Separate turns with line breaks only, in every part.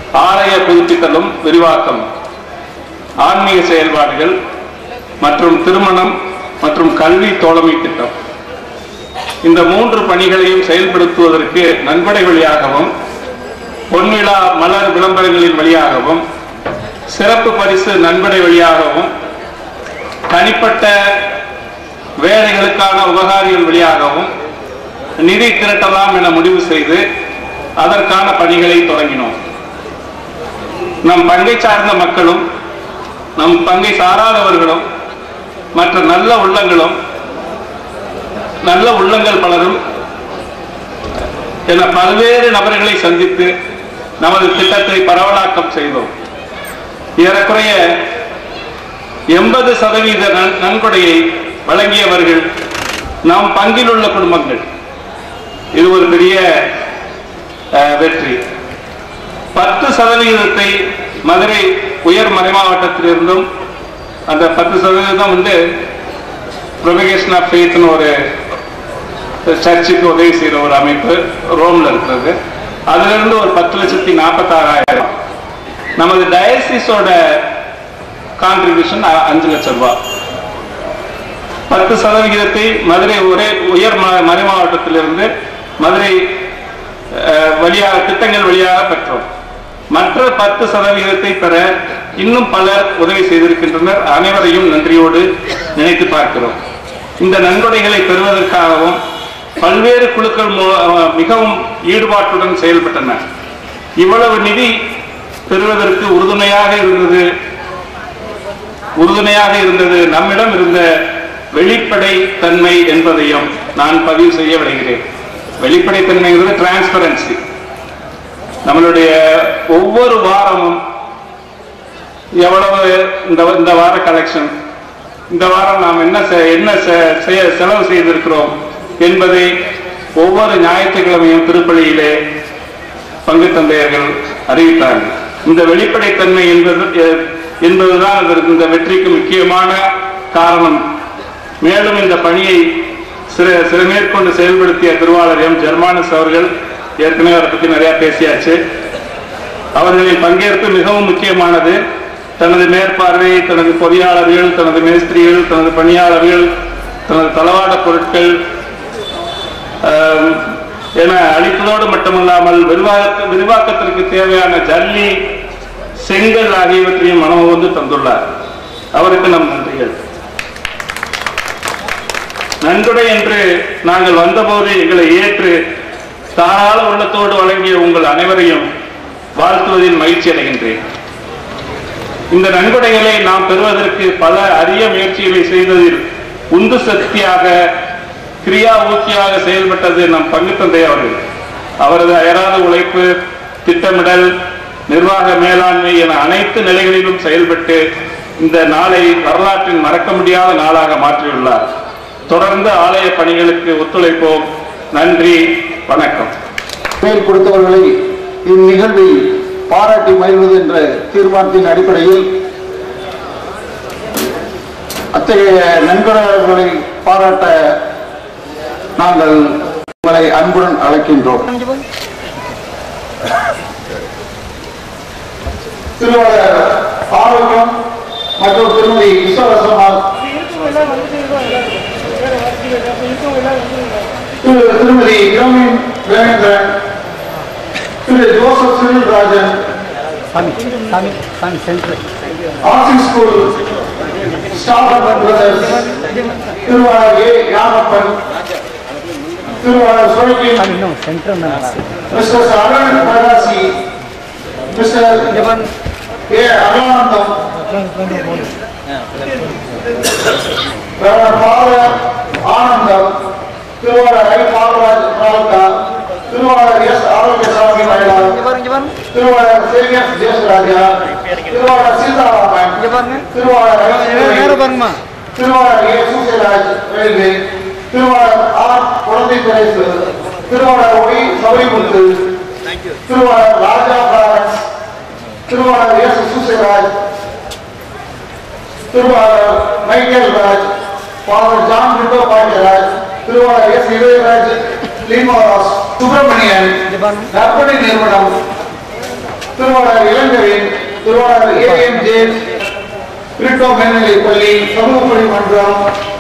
ஆலய புதுப்பித்தலும் விரிவாக்கம் ஆன்மீக செயல்பாடுகள் மற்றும் திருமணம் மற்றும் கல்வி தோழமை திட்டம் இந்த மூன்று பணிகளையும் செயல்படுத்துவதற்கு நன்கொடை வழியாகவும் பொன்விழா மலர் விளம்பரங்களின் வழியாகவும் சிறப்பு பரிசு நன்கொடை வழியாகவும் தனிப்பட்ட வேலைகளுக்கான உபகாரிகள் வழியாகவும் நிதி திரட்டலாம் என முடிவு செய்து அதற்கான பணிகளை தொடங்கினோம் நம் பங்கை சார்ந்த மக்களும் நம் பங்கை சாராதவர்களும் மற்ற நல்ல உள்ளங்களும் நல்ல உள்ளங்கள் பலரும் என பல்வேறு நபர்களை சந்தித்து நமது திட்டத்தை பரவலாக்கம் செய்தோம் ஏறக்குறைய எண்பது சதவீத நன்- நன்கொடையை வழங்கியவர்கள் நாம் பங்கில் உள்ள குடும்பங்கள் இது ஒரு பெரிய அஹ், வெற்றி பத்து சதவீதத்தை மதுரை உயர் மறைமாவட்டத்திலிருந்தும் அந்த பத்து சதவீதம் வந்து ப்ரொபகேஷன் ஆஃப் ஃபெய்த்னு ஒரு சர்ச்சுக்கு உதவி செய்கிற ஒரு அமைப்பு ரோம்ல இருக்கிறது அதிலிருந்து ஒரு பத்து லட்சத்தி நாற்பத்தாறாயிரம் நமது டயசிஸோட கான்ட்ரிபியூஷன் அஞ்சு லட்சம் ரூபாய் பத்து சதவிகிதத்தை மதுரை ஒரே உயர் ம- மறை மாவட்டத்திலிருந்து மதுரை அஹ், வழியாக திட்டங்கள் வழியாக பெற்றோம் மற்ற பத்து சதவிகிதத்தை பெற இன்னும் பலர் உதவி செய்திருக்கின்றனர் அனைவரையும் நன்றியோடு நினைத்து பார்க்கிறோம் இந்த நன்கொடைகளை பெறுவதற்காகவும் பல்வேறு குழுக்கள் மூ- அஹ், மிகவும் ஈடுபாட்டுடன் செயல்பட்டன இவ்வளவு நிதி பெறுவதற்கு உறுதுணையாக இருந்தது உறுதுணையாக இருந்தது நம்மிடம் இருந்த வெளிப்படை தன்மை என்பதையும் நான் பதிவு செய்ய விளைகிறேன் வெளிப்படை தன்மைங்கிறது டிரான்ஸ்பரன்சி நம்மளுடைய ஒவ்வொரு வாரமும் எவ்வளவு இந்த இந்த வார கலெக்ஷன் இந்த வாரம் நாம் என்ன செ- என்ன செ- செய்ய- செலவு செய்திருக்கிறோம் என்பதை ஒவ்வொரு ஞாயிற்றுக்கிழமையும் திருப்பலியிலே பங்கு தந்தையர்கள் அறிவித்தார்கள் இந்த வெளிப்படைத்தன்மை என்பது எ- என்பதுதான் அதற்கு இந்த வெற்றிக்கு முக்கியமான காரணம் மேலும் இந்த பணியை சிறு சிறு மேற்கொண்டு செயல்படுத்திய திருவாளர் எம் ஜெர்மானஸ் அவர்கள் ஏற்கனவே அவரை பற்றி நிறைய பேசியாச்சு அவர்களின் பங்கேற்பு மிகவும் முக்கியமானது தனது மேற்பார்வை தனது பொறியாளர்கள் தனது மேஸ்திரிகள் தனது பணியாளர்கள் தனது தளவாட பொருட்கள் ஆம், என அளிப்பதோடு மட்டுமல்லாமல் விரிவாக்க விரிவாக்கத்திற்கு தேவையான ஜல்லி செங்கல் ஆகியவற்றையும் மனமுகந்து தந்துள்ளார் அவருக்கு நம் நன்றிகள் நன்கொடை என்று நாங்கள் வந்தபோது எங்களை ஏற்று தாராள உள்ளத்தோடு வழங்கிய உங்கள் அனைவரையும் வாழ்த்துவதில் மகிழ்ச்சி அடைகின்றேன் இந்த நன்கொடைகளை நாம் பெறுவதற்கு பல அரிய முயற்சிகளை செய்ததில் உந்து சக்தியாக கிரியா ஊக்கியாக செயல்பட்டது நம் பங்கு தந்தை அவர்கள் அவரது அயராத உழைப்பு திட்டமிடல் நிர்வாக மேலாண்மை என அனைத்து நிலைகளிலும் செயல்பட்டு இந்த நாளை வரலாற்றின் மறக்க முடியாத நாளாக மாற்றியுள்ளார் தொடர்ந்து ஆலய பணிகளுக்கு ஒத்துழைப்போம் நன்றி வணக்கம்
மேல் கொடுத்தவர்களை இந்நிகழ்வில் பாராட்டி மகிழ்வது என்ற தீர்மானத்தின் அடிப்படையில் அத்தகைய நண்பர்களை பாராட்ட நாங்கள் உங்களை அன்புடன் அழைக்கின்றோம் திருவாளர் ஆரோக்கியம் மற்றும் திருமதி விஸ்வரசமால் திரு திருமதி யோமின் வேகேந்திரன் திரு Joseph Cyril Rajan
Sami Sami Sami centre
RC school staff and brothers திருவாளர் ஏ ராமப்பன் திருவாளர் சுழகின்
சாமி இன்னும் சென்ட்ரு
மிஸ்டர் அருண் பிரகாசி மிஸ்டர் ஏ அருளானந்தம் பிரதமர் பால ஆனந்தம் திருவாளர் ஐ பாலராஜ் ராவுகா திருவாளர் எஸ் ஆரோக்கியசாமி மயிலார் திருவாளர் சேவியர் ஜெயசுராஜா திருவாளர் சீதாராமன் திருவாளர் ஐஸ்வரி,
பாருங்கம்மா
திருவாளர் ஏ சூசராஜ் ரயில்வே திருவாளர் ஆர் குழந்தை திரைசு திருவாளர் ஒய் சபரிமுத்து திருவாளர் ராஜா பிராரன்ஸ் திருவாளர் எஸ் சூசராஜ் திருவாளர் மைக்கேல் ராஜ் ஃபாதர் ஜான் பிட்டோ பாண்டியராஜ் திருவாளர் எஸ் இதயராஜ் லீமாராஸ் சுப்பிரமணியன் நற்பணி நிறுவனம் திருவாளர் இளங்கவேல் திருவாளர் ஏ எம் ஜேம்ஸ் பிரிட்டோ மேல்நிலைப் பள்ளி சமூக பணி மன்றம்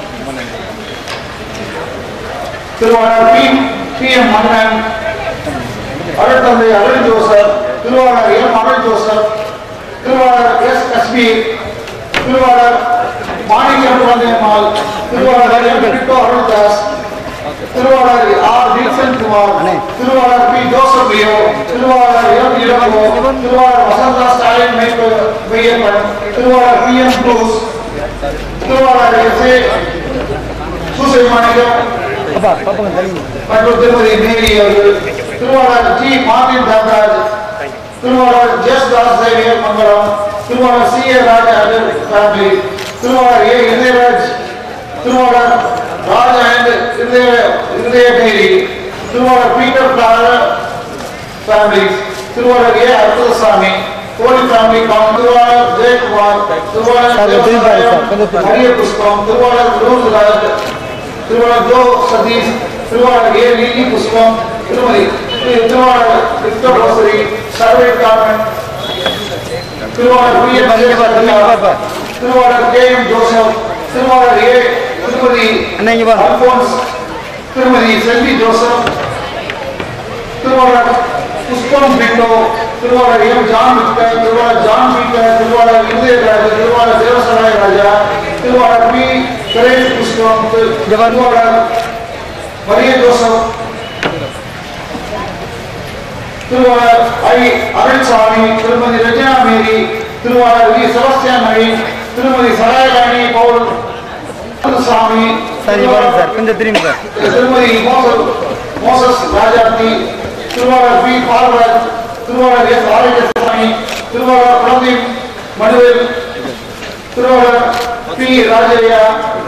திருவாளர் பி பி எம் மன்னன் அருட்தந்தை அருள் ஜோசப் திருவாளர் எம் அருள் ஜோசப் திருவாளர் எஸ் கஸ்மீர் திருவாளர் மாணிக்கம் குழந்தையம்மாள் திருவாளர் எம் பிரிட்டோ அருள்தாஸ் திருவாளர் ஆர் வில்சன் குமார் திருவாளர் பி ஜோசப் லியோ திருவாளர் எம் இளங்கோ திருவாளர் வசந்தா ஸ்டாலின் மேய்ப்ப- மெய்யப்பன் திருவாளர் பி எம் ப்ரூஸ் திருவாளர் எஸ் ஏ சூசை மாணிக்கம்
பாப்பா பாப்பா தள்ளி
மற்றும் திருமதி மேரி அவர்கள் திருவாளர் ஜி மார்டின் தங்கராஜ் திருவாளர் ஜெஸ் தாஸ் சேவியர் மங்கலம் திருவாளர் சி ஏ ராஜ் அகர் ஃபேமிலி திருவாளர் ஏ இதயராஜ் திருவாளர் ராஜ் அண்ட் இதய இதய மேரி திருவாளர் பீட்டர் பிளாரர் ஃபேமிலிஸ் திருவாளர் ஏ அற்புதசாமி கோடி ஃபேமிலி கவுன் திருவாளர் ஜெயக்குமார் திருவாளர்
சார், திரும்பி பாருங்க சார்,
தேவசாயம்,
கொஞ்சம் திரும்பி.
ஹரிய புஷ்பம் திருவாளர் லூர்துராஜ் திருவாளர் ஜோ சதீஷ் திருவாளர் ஏ நீலி புஷ்பம் திருமதி திரு- திருவாளர் விக்டர் ரோசரி சர்வே காமன் திருவாளர் பி எம்
இங்க பாரு, இங்க பாரு, பாரு.
திருவாளர் கே எம் ஜோசப் திருவாளர் ஏ திருமதி
அண்ணா, இங்க பாரு.
அல்போன்ஸ் திருமதி செல்வி ஜோசப் திருவாளர் புஷ்பம் பிண்டோ திருவாளர் எம் ஜான் விக்டர் திருவாளர் ஜான் பீட்டர் திருவாளர் இந்தியராஜ் திருவாளர் தேவசராய ராஜா திருவாளர் பி சுரேஷ் புஷ்பம் திரு-
இங்க பாரு.
திருவாளர் மரிய ஜோசப் திருவாளர் ஐ அருள்சாமி திருமதி ரஜினா மேரி திருவாளர் வி செபஸ்டியான் மணி திருமதி சராயராணி பவுல் சாமி
சார் இங்க பாருங்க சார் கொஞ்சம் திரும்பி சார்
திருமதி மோசஸ் மோசஸ் ராஜாத்தி திருவாளர் பி பார்வராஜ் திருவாளர் எஸ் ஆரோக்கியசாமி திருவாளர் குழந்தை மனுவேல் திருவாளர் பி ராஜையா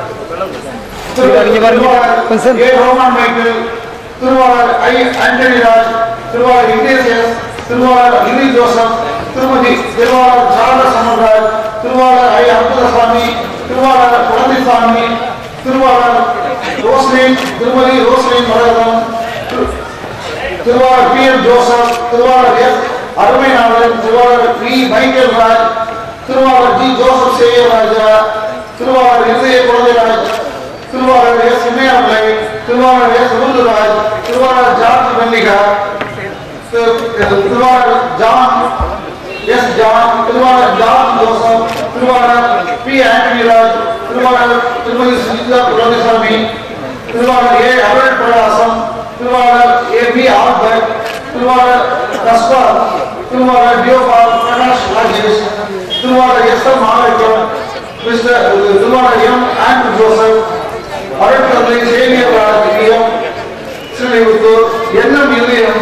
இங்க பாருங்க. கொஞ்சம்.
ஏ ரோமான் மைக்கேல் திருவாளர் ஐ ஆண்டனி ராஜ் திருவாளர் இக்னேசியஸ் திருவாளர் இனி ஜோசப் திருமதி திருவாளர் சாரத சமராஜ் திருவாளர் ஐ அற்புதசாமி திருவாளர் குழந்தைசாமி திருவாளர் ரோஸ்லின் திருமதி ரோஸ்லின் மரகதம் திரு- திருவாளர் பி எம் ஜோசப் திருவாளர் எஸ் அருமைநாதன் திருவாளர் பி மைக்கேல் ராஜ் திருவாளர் ஜி ஜோசப் சேயர் ராஜா திருவாளர் இருதய குழந்தைராஜ் திருவாளர் எஸ் இமயமலை திருவாளர் எஸ் ருதுராஜ் திருவாளர் ஜார்ஜ் மல்லிகா திரு- திருவாளர் ஜான் எஸ் ஜான் திருவாளர் ஜான் ஜோசப் திருவாளர் பி ஆண்டனி ராஜ் திருவாளர் திருமதி சுஜிதா குலோதிசாமி திருவாளர் ஏ அருள் பிரகாசம் திருவாளர் ஏ பி ஆல்பர்ட் திருவாளர் கஸ்பால் திருவாளர் டியோபால் பிரகாஷ் ராஜேஷ் திருவாளர் எஸ் எம் ஆரோக்கியம் மிஸ்டர் திருவாளர் எம் ஆண்ட் ஜோசப் அருட்தந்தை சேவியர் ராஜ்யம் ஸ்ரீவிபுத்தூர் எண்ணம் இல்லையம்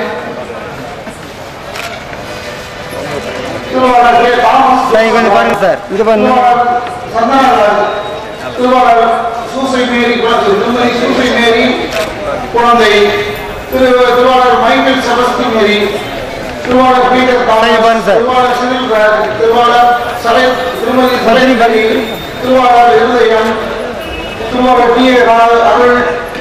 திருவாளர் கே தாமஸ்
சார் இங்க கொஞ்சம் பாருங்க சார் இங்க பாருங்க
திருவாளர் சந்தானராஜ் திருவாளர் சூசை மேரி குழந்தை திருமதி சூசை மேரி குழந்தை திரு திருவாளர் மைக்கேல் செபஸ்டி மேரி திருவாளர் பீட்டர்
இங்க பாருங்க
தாமஸ்
சார்.
திருவாளர் சிவில் ராஜ் திருவாளர் சலை திருமதி
சரி,
சலை திருவாளர் இருதயம் திருவாளர் டி ஏ ரா- அருள்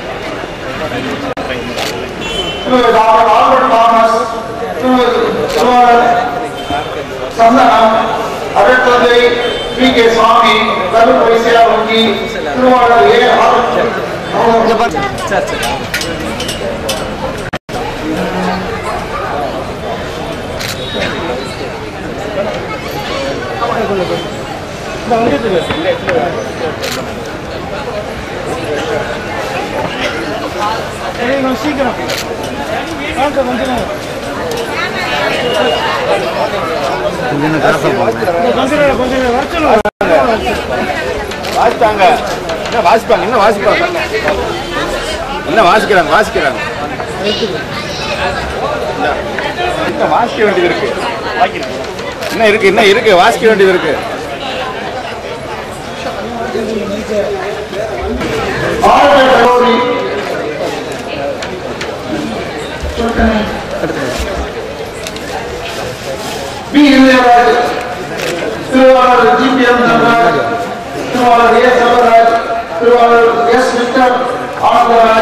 திரு டாக்டர் ஆல்பர்ட் தாமஸ் திரு திருவாளர் சந்தனம் அருட்தந்தை பி கே சுவாமி கரு பைசியா வங்கி திருவாளர் ஏ ஆர்
இங்க பாருங்க கொஞ்சம் காசை போடுங்க
வாசிப்பாங்க என்ன வாசிப்பாங்க என்ன வாசிப்பாங்க என்ன வாசிக்கிறாங்க வாசிக்கிறாங்க இந்தா. என்ன வாசிக்க வேண்டியது இருக்கு என்ன இருக்கு என்ன இருக்கு வாசிக்க வேண்டியது இருக்கு
ஆழ்வார் கல்லூரி பி இளையராஜ் திருவாளர் ஜி பி எம் தங்கராஜ் திருவாளர் ஏ செல்வராஜ் திருவாளர் எஸ் விக்டர் ஆனந்தராஜ்